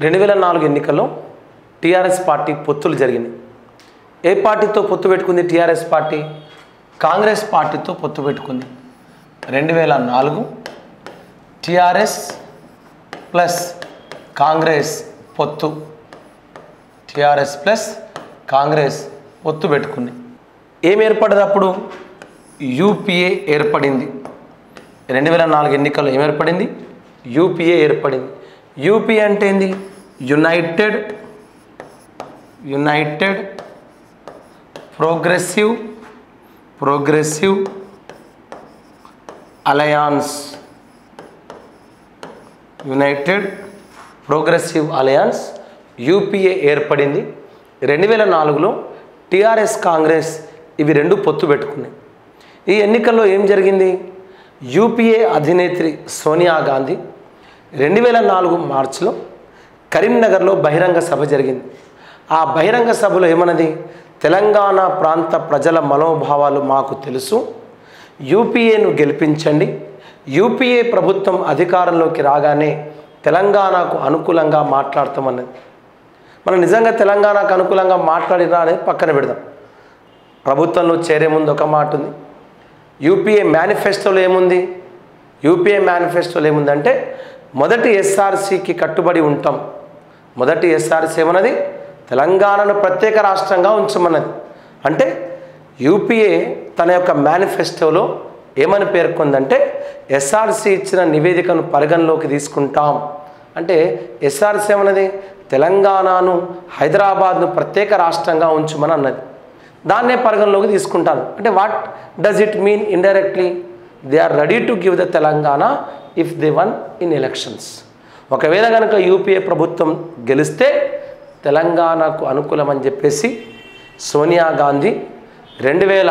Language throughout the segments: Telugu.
రెండు వేల నాలుగు ఎన్నికల్లో టీఆర్ఎస్ పార్టీ పొత్తులు జరిగినాయి ఏ పార్టీతో పొత్తు పెట్టుకుంది టీఆర్ఎస్ పార్టీ కాంగ్రెస్ పార్టీతో పొత్తు పెట్టుకుంది రెండు వేల నాలుగు టీఆర్ఎస్ ప్లస్ కాంగ్రెస్ పొత్తు టీఆర్ఎస్ ప్లస్ కాంగ్రెస్ పొత్తు పెట్టుకుంది ఏం ఏర్పడదు అప్పుడు యూపీఏ ఏర్పడింది రెండు వేల నాలుగు ఎన్నికల్లో ఏం ఏర్పడింది యూపీఏ ఏర్పడింది యూపీఏ అంటే ఏంది united united progressive progressive alliance united progressive alliance UPA ఏర్పడింది రెండు వేల నాలుగులో టీఆర్ఎస్ కాంగ్రెస్ ఇవి రెండు పొత్తు పెట్టుకున్నాయి ఈ ఎన్నికల్లో ఏం జరిగింది యూపీఏ అధినేత్రి సోనియా గాంధీ రెండు వేల నాలుగు మార్చిలో కరీంనగర్లో బహిరంగ సభ జరిగింది ఆ బహిరంగ సభలో ఏమన్నది తెలంగాణ ప్రాంత ప్రజల మనోభావాలు మాకు తెలుసు యూపీఏను గెలిపించండి యూపీఏ ప్రభుత్వం అధికారంలోకి రాగానే తెలంగాణకు అనుకూలంగా మాట్లాడతామన్నది మనం నిజంగా తెలంగాణకు అనుకూలంగా మాట్లాడినా అనేది పక్కన పెడదాం ప్రభుత్వంలో చేరే ముందు ఒక మాట ఉంది యూపీఏ మేనిఫెస్టోలో ఏముంది యూపీఏ మేనిఫెస్టోలో ఏముందంటే మొదటి ఎస్ఆర్సీకి కట్టుబడి ఉంటాం మొదటి ఎస్ఆర్సీ ఏమన్నది తెలంగాణను ప్రత్యేక రాష్ట్రంగా ఉంచమన్నది అంటే యూపీఏ తన యొక్క మేనిఫెస్టోలో ఏమని పేర్కొందంటే ఎస్ఆర్సీ ఇచ్చిన నివేదికను పరిగణలోకి తీసుకుంటాం అంటే ఎస్ఆర్సీ ఏమన్నది తెలంగాణను హైదరాబాద్ను ప్రత్యేక రాష్ట్రంగా ఉంచమని అన్నది దాన్నే పరిగణలోకి తీసుకుంటాను అంటే what does it mean indirectly they are ready to give the Telangana if they won in elections ఒకవేళ కనుక యూపీఏ ప్రభుత్వం గెలిస్తే తెలంగాణకు అనుకూలమని చెప్పేసి సోనియా గాంధీ రెండు వేల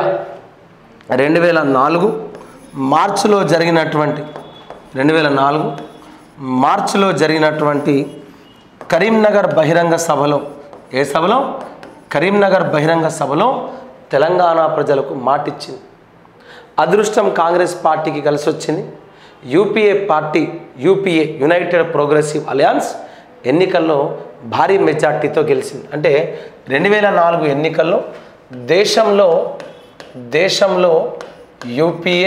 రెండు వేల నాలుగు మార్చిలో జరిగినటువంటి రెండు వేల నాలుగు మార్చిలో జరిగినటువంటి కరీంనగర్ బహిరంగ సభలో ఏ సభలో కరీంనగర్ బహిరంగ సభలో తెలంగాణ ప్రజలకు మాటిచ్చింది అదృష్టం కాంగ్రెస్ పార్టీకి కలిసి వచ్చింది UPA party UPA united progressive alliance ఎన్నికల్లో భారీ మెజార్టీతో గెలిచింది అంటే రెండు వేల నాలుగు ఎన్నికల్లో దేశంలో దేశంలో యూపీఏ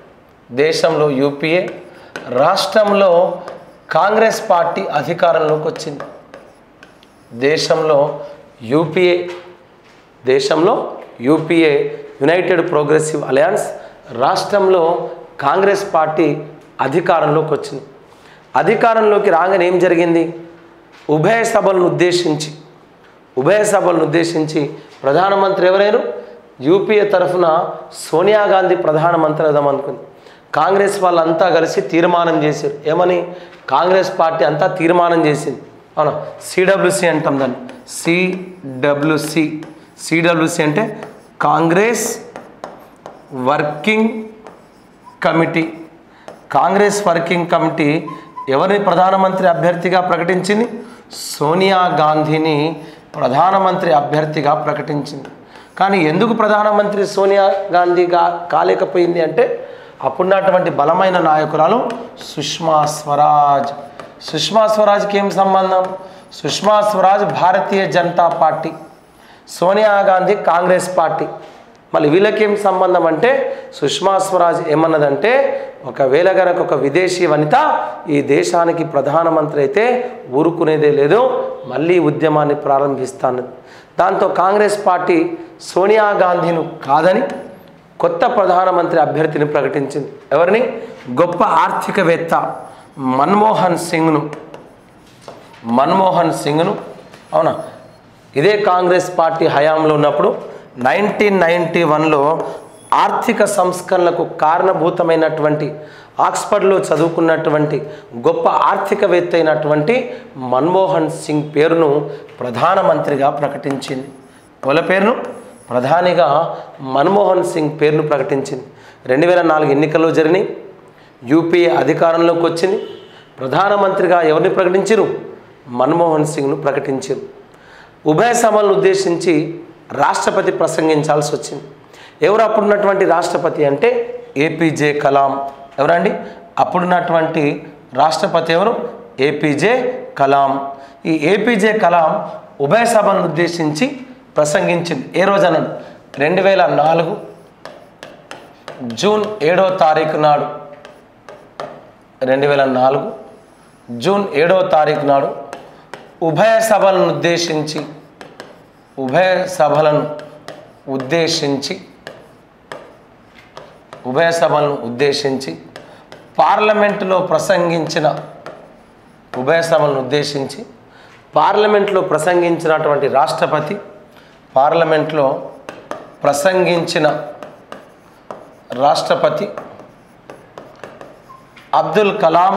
దేశంలో యూపీఏ రాష్ట్రంలో కాంగ్రెస్ పార్టీ అధికారంలోకి వచ్చింది దేశంలో యూపీఏ దేశంలో యూపీఏ యునైటెడ్ ప్రోగ్రెసివ్ అలయన్స్ రాష్ట్రంలో కాంగ్రెస్ పార్టీ అధికారంలోకి వచ్చింది అధికారంలోకి రాగానే ఏం జరిగింది ఉభయ సభలను ఉద్దేశించి ఉభయ సభలను ఉద్దేశించి ప్రధానమంత్రి ఎవరైనా యూపీఏ తరఫున సోనియా గాంధీ ప్రధానమంత్రి అవుదామనుకుంది కాంగ్రెస్ వాళ్ళంతా కలిసి తీర్మానం చేశారు ఏమని కాంగ్రెస్ పార్టీ అంతా తీర్మానం చేసింది అవునా సిడబ్ల్యూసి అంటాం దాన్ని సిడబ్ల్యూసి సిడబ్ల్యూసి అంటే Congress working committee Congress working committee ఎవరిని ప్రధానమంత్రి అభ్యర్థిగా ప్రకటించింది సోనియా గాంధీని ప్రధానమంత్రి అభ్యర్థిగా ప్రకటించింది కానీ ఎందుకు ప్రధానమంత్రి సోనియా గాంధీ గా కాలేకపోయింది అంటే అప్పుడున్నటువంటి బలమైన నాయకురాలు సుష్మా స్వరాజ్ సుష్మా స్వరాజ్కి ఏం సంబంధం సుష్మా స్వరాజ్ భారతీయ జనతా పార్టీ సోనియా గాంధీ కాంగ్రెస్ పార్టీ మళ్ళీ వీళ్ళకేం సంబంధం అంటే సుష్మా స్వరాజ్ ఏమన్నదంటే ఒకవేళ గనక ఒక విదేశీ వనిత ఈ దేశానికి ప్రధానమంత్రి అయితే ఊరుకునేదే లేదు మళ్ళీ ఉద్యమాన్ని ప్రారంభిస్తాను దాంతో కాంగ్రెస్ పార్టీ సోనియా గాంధీను కాదని కొత్త ప్రధానమంత్రి అభ్యర్థిని ప్రకటించింది ఎవరిని గొప్ప ఆర్థికవేత్త మన్మోహన్ సింగ్ను మన్మోహన్ సింగ్ను అవునా ఇదే కాంగ్రెస్ పార్టీ హయాంలో ఉన్నప్పుడు నైన్టీన్ నైంటీ వన్లో ఆర్థిక సంస్కరణలకు కారణభూతమైనటువంటి ఆక్స్ఫర్డ్లో చదువుకున్నటువంటి గొప్ప ఆర్థికవేత్త అయినటువంటి మన్మోహన్ సింగ్ పేరును ప్రధానమంత్రిగా ప్రకటించింది వాళ్ళ పేరును ప్రధానిగా మన్మోహన్ సింగ్ పేరును ప్రకటించింది రెండు వేల నాలుగు ఎన్నికల్లో జరిగినాయి యూపీఏ అధికారంలోకి వచ్చింది ప్రధానమంత్రిగా ఎవరిని ప్రకటించారు మన్మోహన్ సింగ్ను ప్రకటించారు ఉభయ సభలను ఉద్దేశించి రాష్ట్రపతి ప్రసంగించాల్సి వచ్చింది ఎవరు అప్పుడున్నటువంటి రాష్ట్రపతి అంటే ఏపీజే కలాం ఎవరండి అప్పుడున్నటువంటి రాష్ట్రపతి ఎవరు ఏపీజే కలాం ఈ ఏపీజే కలాం ఉభయ సభలను ఉద్దేశించి ప్రసంగించింది ఏ రోజు అన్నాడు రెండు వేల నాలుగు జూన్ ఏడో తారీఖు నాడు రెండు వేల నాలుగు జూన్ ఏడో తారీఖు నాడు ఉభయ సభలను ఉద్దేశించి ఉభయ సభలను ఉద్దేశించి ఉభయ సభలను ఉద్దేశించి పార్లమెంటులో ప్రసంగించిన ఉభయ సభలను ఉద్దేశించి పార్లమెంట్లో ప్రసంగించినటువంటి రాష్ట్రపతి పార్లమెంట్లో ప్రసంగించిన రాష్ట్రపతి అబ్దుల్ కలాం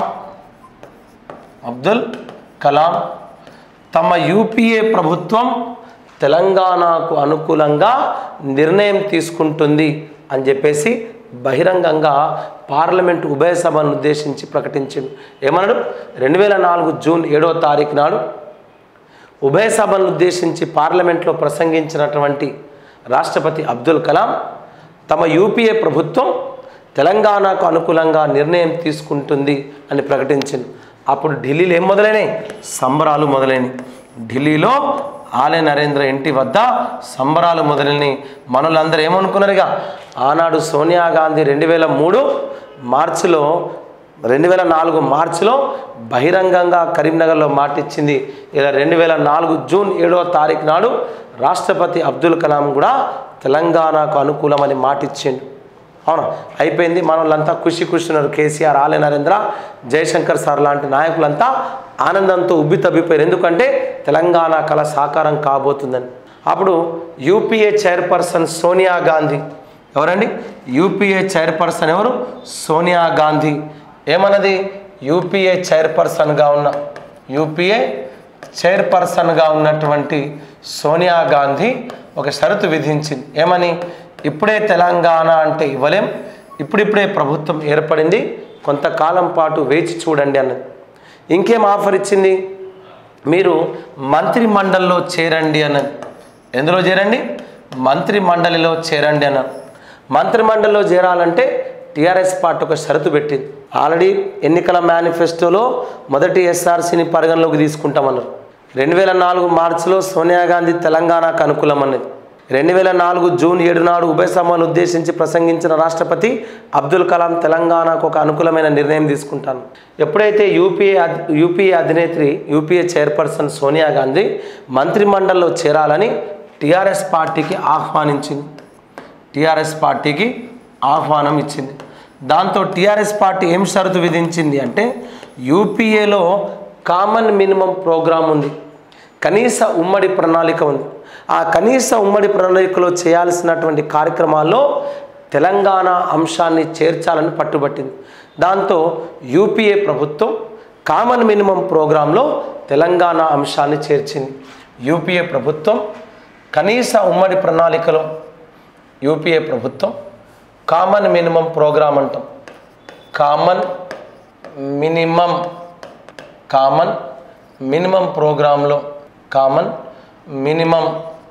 అబ్దుల్ కలాం తమ యూపీఏ ప్రభుత్వం తెలంగాణకు అనుకూలంగా నిర్ణయం తీసుకుంటుంది అని చెప్పేసి బహిరంగంగా పార్లమెంట్ ఉభయ సభను ఉద్దేశించి ప్రకటించింది ఏమన్నాడు రెండు వేల నాలుగు జూన్ ఏడో తారీఖు నాడు ఉభయ సభలను ఉద్దేశించి పార్లమెంట్లో ప్రసంగించినటువంటి రాష్ట్రపతి అబ్దుల్ కలాం తమ యూపీఏ ప్రభుత్వం తెలంగాణకు అనుకూలంగా నిర్ణయం తీసుకుంటుంది అని ప్రకటించింది అప్పుడు ఢిల్లీలో ఏం మొదలైనాయి సంబరాలు మొదలైనవి ఢిల్లీలో ఆలయ నరేంద్ర ఇంటి వద్ద సంబరాలు మొదలైనవి మనలందరూ ఏమనుకున్నారుగా ఆనాడు సోనియా గాంధీ రెండు వేల మూడు మార్చిలో రెండు వేల నాలుగు మార్చిలో బహిరంగంగా కరీంనగర్లో మాటిచ్చింది ఇలా రెండు వేల నాలుగు జూన్ ఏడవ తారీఖు నాడు రాష్ట్రపతి అబ్దుల్ కలాం కూడా తెలంగాణకు అనుకూలమని మాటిచ్చిండు అవునా అయిపోయింది మనోళ్ళంతా ఖుషి ఖుషి ఉన్నారు కేసీఆర్ ఆలయ నరేంద్ర జయశంకర్ సార్ లాంటి నాయకులంతా ఆనందంతో ఉబ్బి తబ్బిపోయారు ఎందుకంటే తెలంగాణ కళ సాకారం కాబోతుందని అప్పుడు యూపీఏ చైర్పర్సన్ సోనియా గాంధీ ఎవరండి యూపీఏ చైర్పర్సన్ ఎవరు సోనియా గాంధీ ఏమన్నది యూపీఏ చైర్పర్సన్గా ఉన్న యూపీఏ చైర్పర్సన్గా ఉన్నటువంటి సోనియా గాంధీ ఒక షరతు విధించింది ఏమని ఇప్పుడే తెలంగాణ అంటే ఇవ్వలేం ఇప్పుడిప్పుడే ప్రభుత్వం ఏర్పడింది కొంతకాలం పాటు వేచి చూడండి అన్నది ఇంకేం ఆఫర్ ఇచ్చింది మీరు మంత్రి మండలిలో చేరండి అన్నది ఎందులో చేరండి మంత్రి మండలిలో చేరండి అన్నారు మంత్రి మండలిలో చేరాలంటే టీఆర్ఎస్ పార్టీ ఒక షరతు పెట్టింది ఆల్రెడీ ఎన్నికల మేనిఫెస్టోలో మొదటి ఎస్ఆర్సీని పరిగణలోకి తీసుకుంటామన్నారు రెండు వేల నాలుగు మార్చిలో సోనియా గాంధీ తెలంగాణకు అనుకూలమన్నది రెండు వేల నాలుగు జూన్ ఏడు నాడు ఉభయ సభలను ఉద్దేశించి ప్రసంగించిన రాష్ట్రపతి అబ్దుల్ కలాం తెలంగాణకు ఒక అనుకూలమైన నిర్ణయం తీసుకుంటాను ఎప్పుడైతే యూపీఏ అధ్- యూపీఏ అధినేత్రి యూపీఏ చైర్పర్సన్ సోనియా గాంధీ మంత్రిమండలిలో చేరాలని టీఆర్ఎస్ పార్టీకి ఆహ్వానించింది టీఆర్ఎస్ పార్టీకి ఆహ్వానం ఇచ్చింది దాంతో టీఆర్ఎస్ పార్టీ ఏం షరతు విధించింది అంటే యూపీఏలో కామన్ మినిమం ప్రోగ్రాం ఉంది కనీస ఉమ్మడి ప్రణాళిక ఉంది ఆ కనీస ఉమ్మడి ప్రణాళికలో చేయాల్సినటువంటి కార్యక్రమాల్లో తెలంగాణ అంశాన్ని చేర్చాలని పట్టుబట్టింది దాంతో యూపీఏ ప్రభుత్వం కామన్ మినిమం ప్రోగ్రాంలో తెలంగాణ అంశాన్ని చేర్చింది యూపీఏ ప్రభుత్వం కనీస ఉమ్మడి ప్రణాళికలో యూపీఏ ప్రభుత్వం కామన్ మినిమం ప్రోగ్రామ్ అంటాం కామన్ మినిమం కామన్ మినిమం ప్రోగ్రాంలో కామన్ మినిమం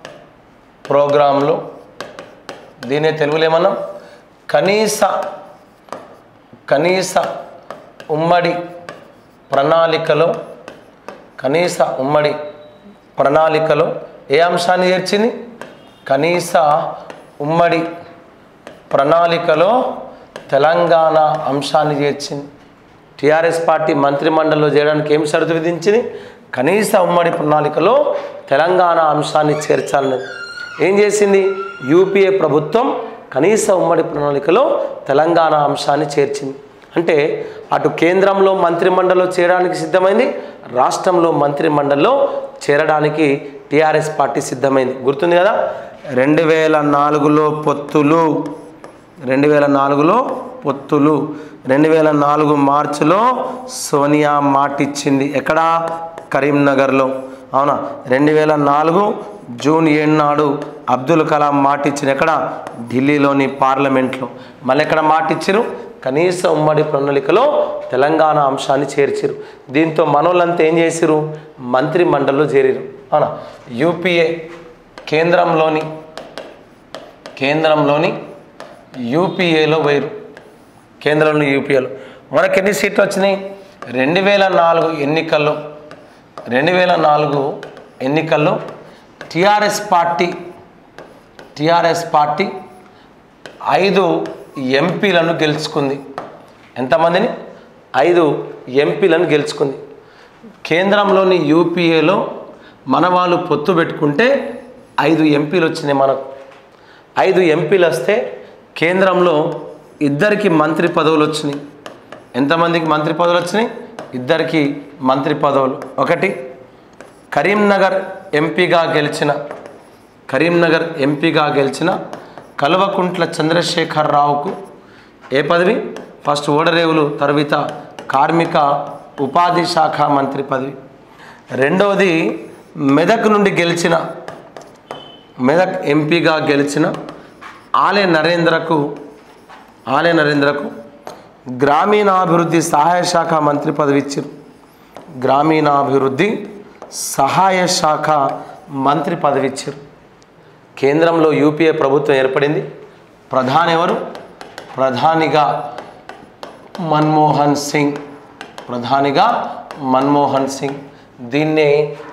ప్రోగ్రాంలో దీనే తెలుగులో ఏమన్నాం కనీస కనీస ఉమ్మడి ప్రణాళికలో కనీస ఉమ్మడి ప్రణాళికలో ఏ అంశాన్ని చేర్చింది కనీస ఉమ్మడి ప్రణాళికలో తెలంగాణ అంశాన్ని చేర్చింది టీఆర్ఎస్ పార్టీ మంత్రిమండలిలో చేయడానికి ఏం షరతు విధించింది కనీస ఉమ్మడి ప్రణాళికలో తెలంగాణ అంశాన్ని చేర్చాలన్నది ఏం చేసింది యూపీఏ ప్రభుత్వం కనీస ఉమ్మడి ప్రణాళికలో తెలంగాణ అంశాన్ని చేర్చింది అంటే అటు కేంద్రంలో మంత్రిమండలిలో చేరడానికి సిద్ధమైంది రాష్ట్రంలో మంత్రిమండలిలో చేరడానికి టీఆర్ఎస్ పార్టీ సిద్ధమైంది గుర్తుంది కదా రెండు వేల నాలుగులో పొత్తులు రెండు వేల నాలుగులో పొత్తులు రెండు వేల నాలుగు మార్చిలో సోనియా మాటిచ్చింది ఎక్కడ కరీంనగర్లో అవునా రెండు వేల నాలుగు జూన్ ఏడు నాడు అబ్దుల్ కలాం మాటిచ్చిన ఎక్కడ ఢిల్లీలోని పార్లమెంట్లో మళ్ళీ ఎక్కడ మాటిచ్చారు కనీస ఉమ్మడి ప్రణాళికలో తెలంగాణ అంశాన్ని చేర్చారు దీంతో మనోళ్ళంతా ఏం చేసిరు మంత్రి మండలిలో చేరిరు అవునా యూపీఏ కేంద్రంలోని కేంద్రంలోని యూపీఏలో వేరు కేంద్రంలో యూపీఏలో మనకి ఎన్ని సీట్లు వచ్చినాయి రెండు వేల నాలుగు ఎన్నికల్లో రెండు వేల నాలుగు ఎన్నికల్లో టిఆర్ఎస్ పార్టీ టిఆర్ఎస్ పార్టీ ఐదు ఎంపీలను గెలుచుకుంది ఎంతమందిని ఐదు ఎంపీలను గెలుచుకుంది కేంద్రంలోని యూపీఏలో మన వాళ్ళు పొత్తు పెట్టుకుంటే ఐదు ఎంపీలు వచ్చినాయి మనకు ఐదు ఎంపీలు వస్తే కేంద్రంలో ఇద్దరికి మంత్రి పదవులు వచ్చినాయి ఎంతమందికి మంత్రి పదవులు వచ్చినాయి ఇద్దరికి మంత్రి పదవులు ఒకటి కరీంనగర్ ఎంపీగా గెలిచిన కరీంనగర్ ఎంపీగా గెలిచిన కల్వకుంట్ల చంద్రశేఖర్ రావుకు ఏ పదవి ఫస్ట్ ఓడరేవులు తరువాత కార్మిక ఉపాధి శాఖ మంత్రి పదవి రెండవది మెదక్ నుండి గెలిచిన మెదక్ ఎంపీగా గెలిచిన ఆలే నరేంద్రకు ఆలే నరేంద్రకు గ్రామీణాభివృద్ధి సహాయ శాఖ మంత్రి పదవి ఇచ్చారు గ్రామీణాభివృద్ధి సహాయ శాఖ మంత్రి పదవి ఇచ్చారు కేంద్రంలో యూపీఏ ప్రభుత్వం ఏర్పడింది ప్రధాని ఎవరు ప్రధానిగా మన్మోహన్ సింగ్ ప్రధానిగా మన్మోహన్ సింగ్ దీన్ని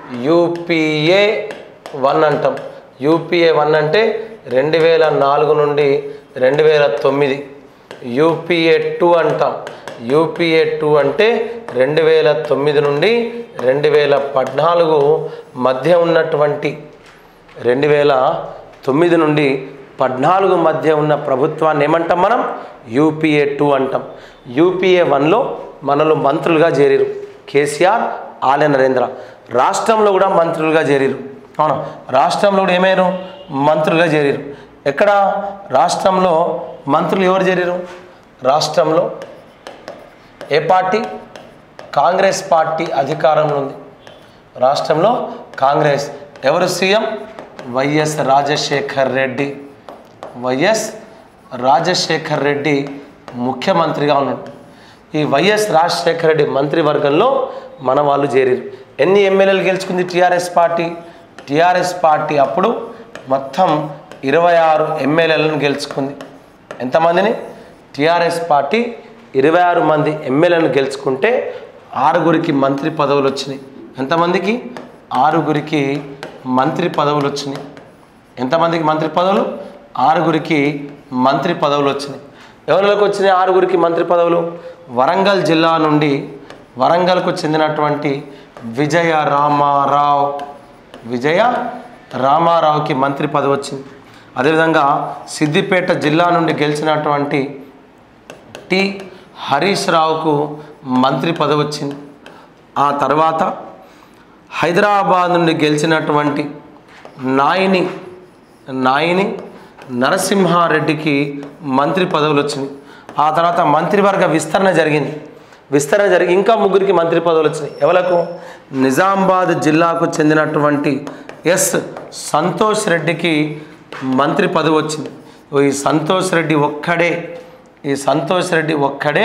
యూపీఏ వన్ అంటాం యూపీఏ వన్ అంటే రెండు వేల నాలుగు నుండి రెండు వేల తొమ్మిది యూపీఏ టూ అంటాం యూపీఏ టూ అంటే రెండు వేల తొమ్మిది నుండి రెండు వేల పద్నాలుగు మధ్య ఉన్నటువంటి రెండు వేల తొమ్మిది నుండి పద్నాలుగు మధ్య ఉన్న ప్రభుత్వాన్ని ఏమంటాం మనం యూపీఏ టూ అంటాం యూపీఏ వన్లో మనలో మంత్రులుగా చేరిరు కేసీఆర్ ఆలయ నరేంద్ర రాష్ట్రంలో కూడా మంత్రులుగా చేరిరు అవునా రాష్ట్రంలో కూడా ఏమైనా మంత్రులుగా చేరిరు ఎక్కడ రాష్ట్రంలో మంత్రులు ఎవరు చేరిరు రాష్ట్రంలో ఏ పార్టీ కాంగ్రెస్ పార్టీ అధికారంలో ఉంది రాష్ట్రంలో కాంగ్రెస్ ఎవరు CM YS Rajasekhar Reddy YS Rajasekhar Reddy ముఖ్యమంత్రిగా ఉన్నాడు ఈ వైఎస్ రాజశేఖర రెడ్డి మంత్రివర్గంలో మన వాళ్ళు చేరారు ఎన్ని ఎమ్మెల్యేలు గెలుచుకుంది టీఆర్ఎస్ పార్టీ టీఆర్ఎస్ పార్టీ అప్పుడు మొత్తం ఇరవై ఆరు ఎమ్మెల్యేలను గెలుచుకుంది ఎంతమందిని టీఆర్ఎస్ పార్టీ ఇరవై ఆరు మంది ఎమ్మెల్యేలను గెలుచుకుంటే ఆరుగురికి మంత్రి పదవులు వచ్చినాయి ఎంతమందికి ఆరుగురికి మంత్రి పదవులు వచ్చినాయి ఎంతమందికి మంత్రి పదవులు ఆరుగురికి మంత్రి పదవులు వచ్చినాయి ఎవరికి వచ్చినాయి ఆరుగురికి మంత్రి పదవులు వరంగల్ జిల్లా నుండి వరంగల్కు చెందినటువంటి విజయ రామారావు విజయ రామారావుకి మంత్రి పదవి వచ్చింది అదేవిధంగా సిద్దిపేట జిల్లా నుండి గెలిచినటువంటి టి హరీష్ రావుకు మంత్రి పదవి వచ్చింది ఆ తర్వాత హైదరాబాద్ నుండి గెలిచినటువంటి నాయిని నాయిని నరసింహారెడ్డికి మంత్రి పదవులు వచ్చినాయి ఆ తర్వాత మంత్రివర్గ విస్తరణ జరిగింది విస్తరణ జరిగి ఇంకా ముగ్గురికి మంత్రి పదవులు వచ్చినాయి ఎవలకు నిజామాబాద్ జిల్లాకు చెందినటువంటి ఎస్ సంతోష్ రెడ్డికి మంత్రి పదవి వచ్చింది ఓ ఈ సంతోష్ రెడ్డి ఒక్కడే ఈ సంతోష్ రెడ్డి ఒక్కడే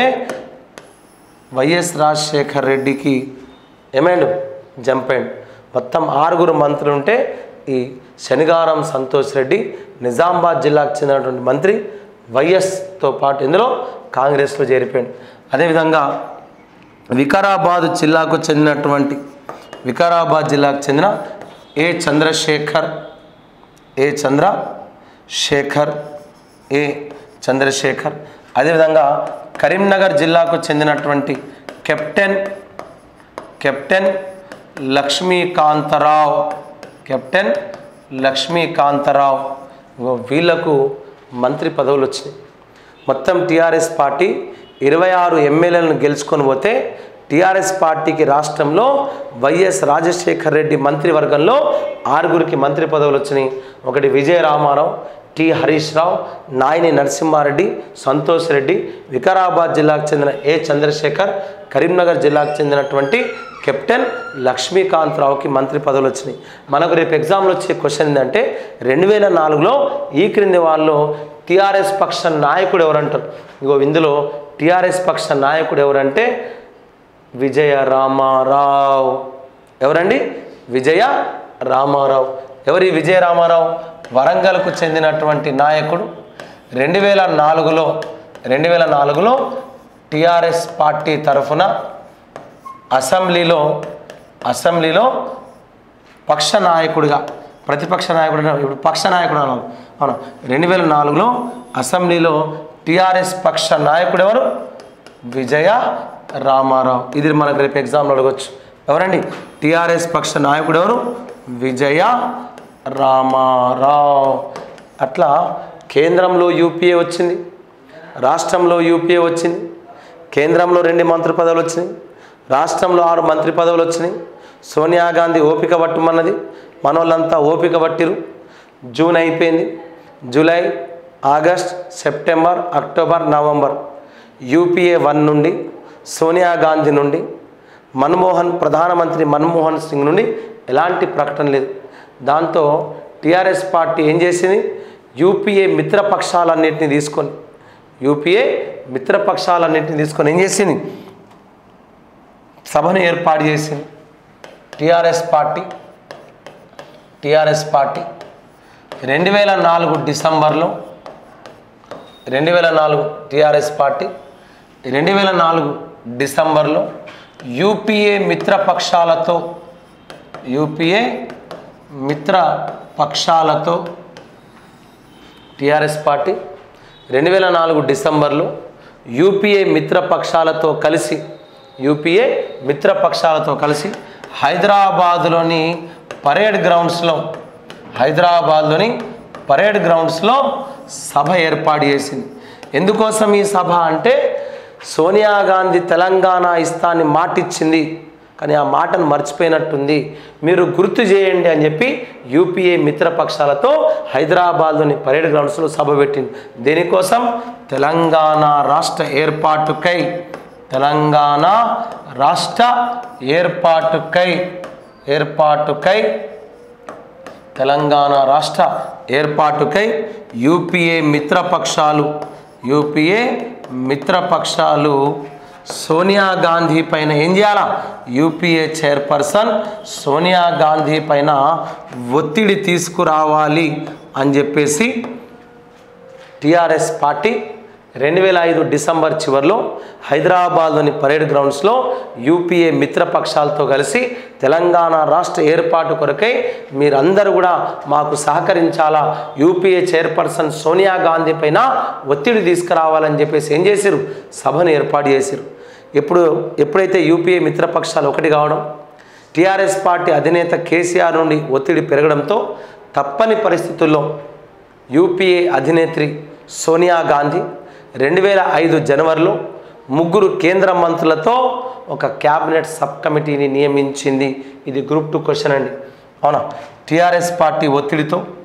వైఎస్ రాజశేఖర్ రెడ్డికి ఏమైండు జంప్ అయ్యిండు మొత్తం ఆరుగురు మంత్రులు ఉంటే ఈ శనిగారం సంతోష్ రెడ్డి నిజామాబాద్ జిల్లాకు చెందినటువంటి మంత్రి వైఎస్తో పాటు ఇందులో కాంగ్రెస్లో చేరిపోయాడు అదేవిధంగా వికారాబాద్ జిల్లాకు చెందినటువంటి వికారాబాద్ జిల్లాకు చెందిన ఏ చంద్రశేఖర్ ఏ చంద్ర శేఖర్ ఏ చంద్రశేఖర్ అదేవిధంగా కరీంనగర్ జిల్లాకు చెందినటువంటి captain captain Lakshmikantha Rao captain Lakshmikantha Rao ఇగో వీళ్లకు మంత్రి పదవులు వచ్చినాయి మొత్తం టీఆర్ఎస్ పార్టీ ఇరవై ఆరు ఎమ్మెల్యేలను గెలుచుకొని పోతే టీఆర్ఎస్ పార్టీకి రాష్ట్రంలో వైఎస్ రాజశేఖర్ రెడ్డి మంత్రివర్గంలో ఆరుగురికి మంత్రి పదవులు వచ్చినాయి ఒకటి విజయ రామారావు టి హరీష్ రావు నాయని నరసింహారెడ్డి సంతోష్ రెడ్డి వికారాబాద్ జిల్లాకు చెందిన ఏ చంద్రశేఖర్ కరీంనగర్ జిల్లాకు చెందినటువంటి కెప్టెన్ లక్ష్మీకాంతరావుకి మంత్రి పదవులు వచ్చినాయి మనకు రేపు ఎగ్జామ్లో వచ్చే క్వశ్చన్ ఏంటంటే రెండు వేల నాలుగులో ఈ క్రింది వాళ్ళు టీఆర్ఎస్ పక్ష నాయకుడు ఎవరంటారు ఇగో ఇందులో టీఆర్ఎస్ పక్ష నాయకుడు ఎవరంటే విజయ రామారావు ఎవరండి విజయ రామారావు ఎవరి విజయ రామారావు వరంగల్కు చెందినటువంటి నాయకుడు రెండు వేల నాలుగులో రెండు వేల నాలుగులో టీఆర్ఎస్ పార్టీ తరఫున అసెంబ్లీలో అసెంబ్లీలో పక్ష నాయకుడిగా ప్రతిపక్ష నాయకుడు అన్నారు. ఇప్పుడు పక్ష నాయకుడు అన్నారు అవును రెండు వేల నాలుగులో అసెంబ్లీలో టిఆర్ఎస్ పక్ష నాయకుడు ఎవరు విజయ రామారావు ఇది మనకు రేపు ఎగ్జామ్లో అడగచ్చు ఎవరండి టిఆర్ఎస్ పక్ష నాయకుడు ఎవరు విజయ రామారావు అట్లా కేంద్రంలో యూపీఏ వచ్చింది రాష్ట్రంలో యూపీఏ వచ్చింది కేంద్రంలో రెండు మంత్రి పదవులు వచ్చినాయి రాష్ట్రంలో ఆరు మంత్రి పదవులు వచ్చినాయి సోనియా గాంధీ ఓపిక పట్టమన్నది మనోళ్ళంతా ఓపిక పట్టిరు జూన్ అయిపోయింది July August September October November UPA one నుండి సోనియా గాంధీ నుండి మన్మోహన్ ప్రధానమంత్రి మన్మోహన్ సింగ్ నుండి ఎలాంటి ప్రకటన లేదు దాంతో టీఆర్ఎస్ పార్టీ ఏం చేసింది యూపీఏ మిత్రపక్షాలన్నింటినీ తీసుకొని యూపీఏ మిత్రపక్షాలన్నింటినీ తీసుకొని ఏం చేసింది సభను ఏర్పాటు చేసింది టీఆర్ఎస్ పార్టీ టీఆర్ఎస్ పార్టీ రెండు వేల నాలుగు డిసెంబర్లో రెండు వేల నాలుగు టీఆర్ఎస్ పార్టీ రెండు వేల నాలుగు డిసెంబర్లో యూపీఏ మిత్రపక్షాలతో యూపీఏ మిత్ర పక్షాలతో టీఆర్ఎస్ పార్టీ రెండు వేల నాలుగు డిసెంబర్లో యూపీఏ మిత్రపక్షాలతో కలిసి యూపీఏ మిత్రపక్షాలతో కలిసి హైదరాబాదులోని పరేడ్ గ్రౌండ్స్లో హైదరాబాద్లోని పరేడ్ గ్రౌండ్స్లో సభ ఏర్పాటు చేసింది ఎందుకోసం ఈ సభ అంటే సోనియా గాంధీ తెలంగాణ ఇస్తాన్ని మాటిచ్చింది కానీ ఆ మాటను మర్చిపోయినట్టుంది మీరు గుర్తు చేయండి అని చెప్పి యూపీఏ మిత్రపక్షాలతో హైదరాబాద్లోని పరేడ్ గ్రౌండ్స్లో సభ పెట్టింది దేనికోసం తెలంగాణ రాష్ట్ర ఏర్పాటుకై తెలంగాణ రాష్ట్ర ఏర్పాటుకై ఏర్పాటుకై తెలంగాణ రాష్ట్ర ఏర్పాటుకై యూపీఏ మిత్రపక్షాలు యూపీఏ మిత్రపక్షాలు సోనియా గాంధీ పైన ఏం చేయాలా యూపీఏ చైర్పర్సన్ సోనియా గాంధీ పైన ఒత్తిడి తీసుకురావాలి అని చెప్పేసి టీఆర్ఎస్ పార్టీ రెండు వేల ఐదు డిసెంబర్ చివరిలో హైదరాబాద్లోని పరేడ్ గ్రౌండ్స్లో యూపీఏ మిత్రపక్షాలతో కలిసి తెలంగాణ రాష్ట్ర ఏర్పాటు కొరకై మీరందరూ కూడా మాకు సహకరించాలా యూపీఏ చైర్పర్సన్ సోనియా గాంధీ పైన ఒత్తిడి తీసుకురావాలని చెప్పేసి ఏం చేశారు సభను ఏర్పాటు చేశారు ఎప్పుడు ఎప్పుడైతే యూపీఏ మిత్రపక్షాలు ఒకటి కావడం టీఆర్ఎస్ పార్టీ అధినేత కేసీఆర్ నుండి ఒత్తిడి పెరగడంతో తప్పని పరిస్థితుల్లో యూపీఏ అధినేత్రి సోనియా గాంధీ రెండు వేల ఐదు జనవరిలో ముగ్గురు కేంద్ర మంత్రులతో ఒక క్యాబినెట్ సబ్ కమిటీని నియమించింది ఇది గ్రూప్ టూ క్వశ్చన్ అండి అవునా టీఆర్ఎస్ పార్టీ ఒత్తిడితో